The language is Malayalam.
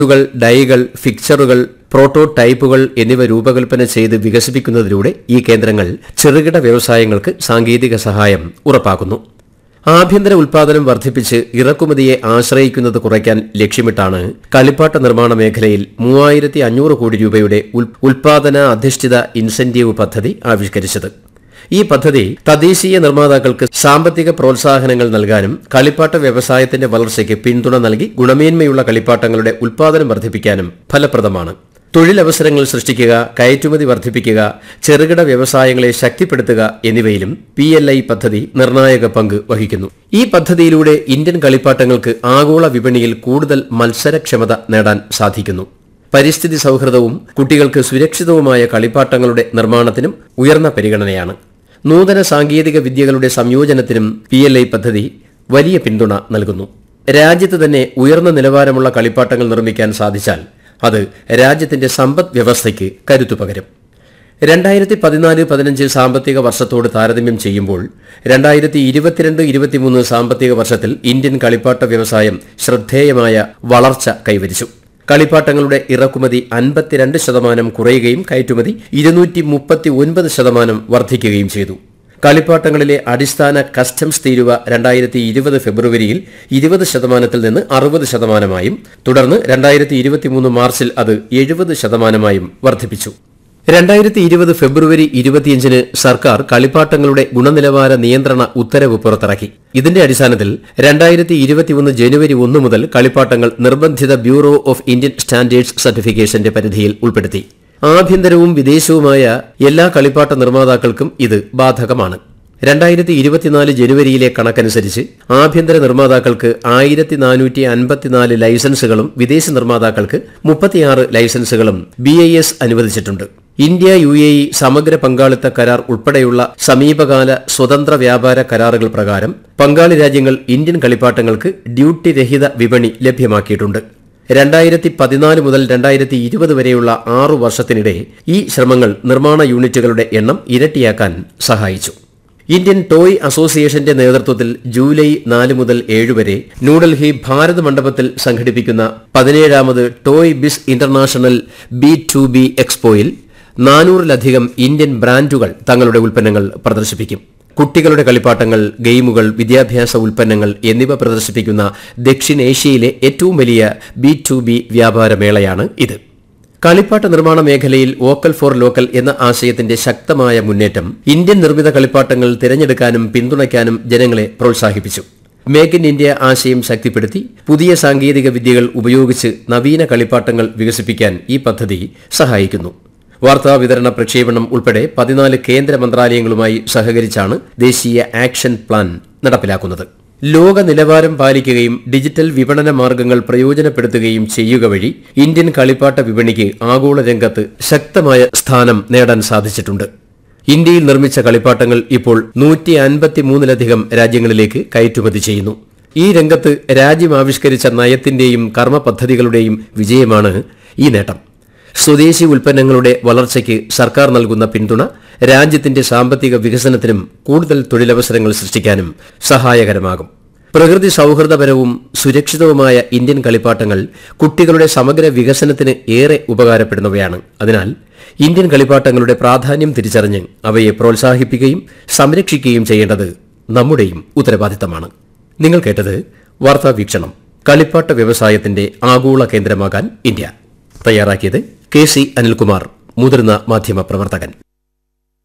കൾ ഡൈകൾ ഫിക്ചറുകൾ പ്രോട്ടോടൈപ്പുകൾ എന്നിവ രൂപകൽപ്പന ചെയ്ത് വികസിപ്പിക്കുന്നതിലൂടെ ഈ കേന്ദ്രങ്ങൾ ചെറുകിട വ്യവസായങ്ങൾക്ക് സാങ്കേതിക സഹായം ഉറപ്പാക്കുന്നു ആഭ്യന്തര ഉൽപാദനം വർദ്ധിപ്പിച്ച് ഇറക്കുമതിയെ ആശ്രയിക്കുന്നത് കുറയ്ക്കാൻ ലക്ഷ്യമിട്ടാണ് കളിപ്പാട്ട നിർമ്മാണ മേഖലയിൽ മൂവായിരത്തി അഞ്ഞൂറ് കോടി രൂപയുടെ ഉൽ- ഉൽപാദന അധിഷ്ഠിത ഇൻസെന്റീവ് പദ്ധതി ആവിഷ്കരിച്ചത് ഈ പദ്ധതി തദ്ദേശീയ നിർമ്മാതാക്കൾക്ക് സാമ്പത്തിക പ്രോത്സാഹനങ്ങൾ നൽകാനും കളിപ്പാട്ട വ്യവസായത്തിന്റെ വളർച്ചയ്ക്ക് പിന്തുണ നൽകി ഗുണമേന്മയുള്ള കളിപ്പാട്ടങ്ങളുടെ ഉൽപാദനം വർദ്ധിപ്പിക്കാനും ഫലപ്രദമാണ് തൊഴിലവസരങ്ങൾ സൃഷ്ടിക്കുക കയറ്റുമതി വർദ്ധിപ്പിക്കുക ചെറുകിട വ്യവസായങ്ങളെ ശക്തിപ്പെടുത്തുക എന്നിവയിലും പി എൽ ഐ പദ്ധതി നിർണായക പങ്ക് വഹിക്കുന്നു ഈ പദ്ധതിയിലൂടെ ഇന്ത്യൻ കളിപ്പാട്ടങ്ങൾക്ക് ആഗോള വിപണിയിൽ കൂടുതൽ മത്സരക്ഷമത നേടാൻ സാധിക്കുന്നു പരിസ്ഥിതി സൗഹൃദവും കുട്ടികൾക്ക് സുരക്ഷിതവുമായ കളിപ്പാട്ടങ്ങളുടെ നിർമ്മാണത്തിനും ഉയർന്ന പരിഗണനയാണ് നൂതന സാങ്കേതിക വിദ്യകളുടെ സംയോജനത്തിനും പി എൽ ഐ പദ്ധതി വലിയ പിന്തുണ നൽകുന്നു രാജ്യത്ത് തന്നെ ഉയർന്ന നിലവാരമുള്ള കളിപ്പാട്ടങ്ങൾ നിർമ്മിക്കാൻ സാധിച്ചാൽ അത് രാജ്യത്തിന്റെ സമ്പദ് വ്യവസ്ഥയ്ക്ക് കരുത്തു പകരും രണ്ടായിരത്തി പതിനാല് പതിനഞ്ച് സാമ്പത്തിക വർഷത്തോട് താരതമ്യം ചെയ്യുമ്പോൾ രണ്ടായിരത്തി ഇരുപത്തിരണ്ട് ഇരുപത്തിമൂന്ന് സാമ്പത്തിക വർഷത്തിൽ ഇന്ത്യൻ കളിപ്പാട്ട വ്യവസായം ശ്രദ്ധേയമായ വളർച്ച കൈവരിച്ചു കളിപ്പാട്ടങ്ങളുടെ ഇറക്കുമതി അൻപത്തിരണ്ട് ശതമാനം കുറയുകയും കയറ്റുമതി ഇരുന്നൂറ്റി മുപ്പത്തി ഒൻപത് ശതമാനം വർദ്ധിക്കുകയും ചെയ്തു കളിപ്പാട്ടങ്ങളിലെ അടിസ്ഥാന കസ്റ്റംസ് തീരുവ രണ്ടായിരത്തി ഇരുപത് ഫെബ്രുവരിയിൽ ഇരുപത് ശതമാനത്തിൽ നിന്ന് അറുപത് ശതമാനമായും തുടർന്ന് രണ്ടായിരത്തി ഇരുപത്തിമൂന്ന് മാർച്ചിൽ അത് എഴുപത് ശതമാനമായും വർദ്ധിപ്പിച്ചു രണ്ടായിരത്തി ഇരുപത് ഫെബ്രുവരി ഇരുപത്തിയഞ്ചിന് സർക്കാർ കളിപ്പാട്ടങ്ങളുടെ ഗുണനിലവാര നിയന്ത്രണ ഉത്തരവ് പുറത്തിറക്കി ഇതിന്റെ അടിസ്ഥാനത്തിൽ രണ്ടായിരത്തി ഇരുപത്തിയൊന്ന് ജനുവരി ഒന്ന് മുതൽ കളിപ്പാട്ടങ്ങൾ നിർബന്ധിത ബ്യൂറോ ഓഫ് ഇന്ത്യൻ സ്റ്റാൻഡേർഡ്സ് സർട്ടിഫിക്കേഷന്റെ പരിധിയിൽ ഉൾപ്പെടുത്തി ആഭ്യന്തരവും വിദേശവുമായ എല്ലാ കളിപ്പാട്ട നിർമ്മാതാക്കൾക്കും ഇത് ബാധകമാണ് രണ്ടായിരത്തി ഇരുപത്തിനാല് ജനുവരിയിലെ കണക്കനുസരിച്ച് ആഭ്യന്തര നിർമ്മാതാക്കൾക്ക് ആയിരത്തി നാനൂറ്റി അൻപത്തിനാല് ലൈസൻസുകളും വിദേശ നിർമ്മാതാക്കൾക്ക് മുപ്പത്തിയാറ് ലൈസൻസുകളും ബി ഐ എസ് അനുവദിച്ചിട്ടുണ്ട് ഇന്ത്യ യു എ ഇ സമഗ്ര പങ്കാളിത്ത കരാർ ഉൾപ്പെടെയുള്ള സമീപകാല സ്വതന്ത്ര വ്യാപാര കരാറുകൾ പ്രകാരം പങ്കാളി രാജ്യങ്ങൾ ഇന്ത്യൻ കളിപ്പാട്ടങ്ങൾക്ക് ഡ്യൂട്ടി രഹിത വിപണി ലഭ്യമാക്കിയിട്ടുണ്ട് രണ്ടായിരത്തി പതിനാല് മുതൽ രണ്ടായിരത്തി ഇരുപത് വരെയുള്ള ആറു വർഷത്തിനിടെ ഈ ശ്രമങ്ങൾ നിർമ്മാണ യൂണിറ്റുകളുടെ എണ്ണം ഇരട്ടിയാക്കാൻ സഹായിച്ചു ഇന്ത്യൻ ടോയ് അസോസിയേഷന്റെ നേതൃത്വത്തിൽ ജൂലൈ നാല് മുതൽ ഏഴ് വരെ ന്യൂഡൽഹി ഭാരത് മണ്ഡപത്തിൽ സംഘടിപ്പിക്കുന്ന പതിനേഴാമത് toy biz international B to B എക്സ്പോയിൽ നാനൂറിലധികം ഇന്ത്യൻ ബ്രാൻഡുകൾ തങ്ങളുടെ ഉൽപ്പന്നങ്ങൾ പ്രദർശിപ്പിക്കും കുട്ടികളുടെ കളിപ്പാട്ടങ്ങൾ ഗെയിമുകൾ വിദ്യാഭ്യാസ ഉൽപ്പന്നങ്ങൾ എന്നിവ പ്രദർശിപ്പിക്കുന്ന ദക്ഷിണേഷ്യയിലെ ഏറ്റവും വലിയ ബി ടു ബി വ്യാപാരമേളയാണ് ഇത് കളിപ്പാട്ട നിർമ്മാണ മേഖലയിൽ വോക്കൽ ഫോർ ലോക്കൽ എന്ന ആശയത്തിന്റെ ശക്തമായ മുന്നേറ്റം ഇന്ത്യൻ നിർമ്മിത കളിപ്പാട്ടങ്ങൾ തിരഞ്ഞെടുക്കാനും പിന്തുണയ്ക്കാനും ജനങ്ങളെ പ്രോത്സാഹിപ്പിച്ചു മേക്ക് ഇൻ ഇന്ത്യ ആശയം ശക്തിപ്പെടുത്തി പുതിയ സാങ്കേതിക വിദ്യകൾ ഉപയോഗിച്ച് നവീന കളിപ്പാട്ടങ്ങൾ വികസിപ്പിക്കാൻ ഈ പദ്ധതി സഹായിക്കുന്നു വാർത്താ വിതരണ പ്രക്ഷേപണം ഉൾപ്പെടെ പതിനാല് കേന്ദ്ര മന്ത്രാലയങ്ങളുമായി സഹകരിച്ചാണ് ദേശീയ ആക്ഷൻ പ്ലാൻ നടപ്പിലാക്കുന്നത് ലോക നിലവാരം പാലിക്കുകയും ഡിജിറ്റൽ വിപണന മാർഗങ്ങൾ പ്രയോജനപ്പെടുത്തുകയും ചെയ്യുക വഴി ഇന്ത്യൻ കളിപ്പാട്ട വിപണിക്ക് ആഗോള രംഗത്ത് ശക്തമായ സ്ഥാനം നേടാൻ സാധിച്ചിട്ടുണ്ട് ഇന്ത്യയിൽ നിർമ്മിച്ച കളിപ്പാട്ടങ്ങൾ ഇപ്പോൾ നൂറ്റി അൻപത്തിമൂന്നിലധികം രാജ്യങ്ങളിലേക്ക് കയറ്റുമതി ചെയ്യുന്നു ഈ രംഗത്ത് രാജ്യം ആവിഷ്കരിച്ച നയത്തിന്റെയും കർമ്മ പദ്ധതികളുടെയും വിജയമാണ് ഈ നേട്ടം സ്വദേശി ഉൽപ്പന്നങ്ങളുടെ വളർച്ചയ്ക്ക് സർക്കാർ നൽകുന്ന പിന്തുണ രാജ്യത്തിന്റെ സാമ്പത്തിക വികസനത്തിനും കൂടുതൽ തൊഴിലവസരങ്ങൾ സൃഷ്ടിക്കാനും സഹായകരമാകും പ്രകൃതി സൗഹൃദപരവും സുരക്ഷിതവുമായ ഇന്ത്യൻ കളിപ്പാട്ടങ്ങൾ കുട്ടികളുടെ സമഗ്ര വികസനത്തിന് ഏറെ ഉപകാരപ്പെടുന്നവയാണ് അതിനാൽ ഇന്ത്യൻ കളിപ്പാട്ടങ്ങളുടെ പ്രാധാന്യം തിരിച്ചറിഞ്ഞ് അവയെ പ്രോത്സാഹിപ്പിക്കുകയും സംരക്ഷിക്കുകയും ചെയ്യേണ്ടത് നമ്മുടെയും ഉത്തരവാദിത്തമാണ് നിങ്ങൾ കേട്ടത് വാർത്താ വീക്ഷണം കളിപ്പാട്ട വ്യവസായത്തിന്റെ ആഗോള കേന്ദ്രമാകാൻ ഇന്ത്യ തയ്യാറാക്കിയത് കെ സി അനിൽകുമാർ മുതിർന്ന മാധ്യമ പ്രവർത്തകൻ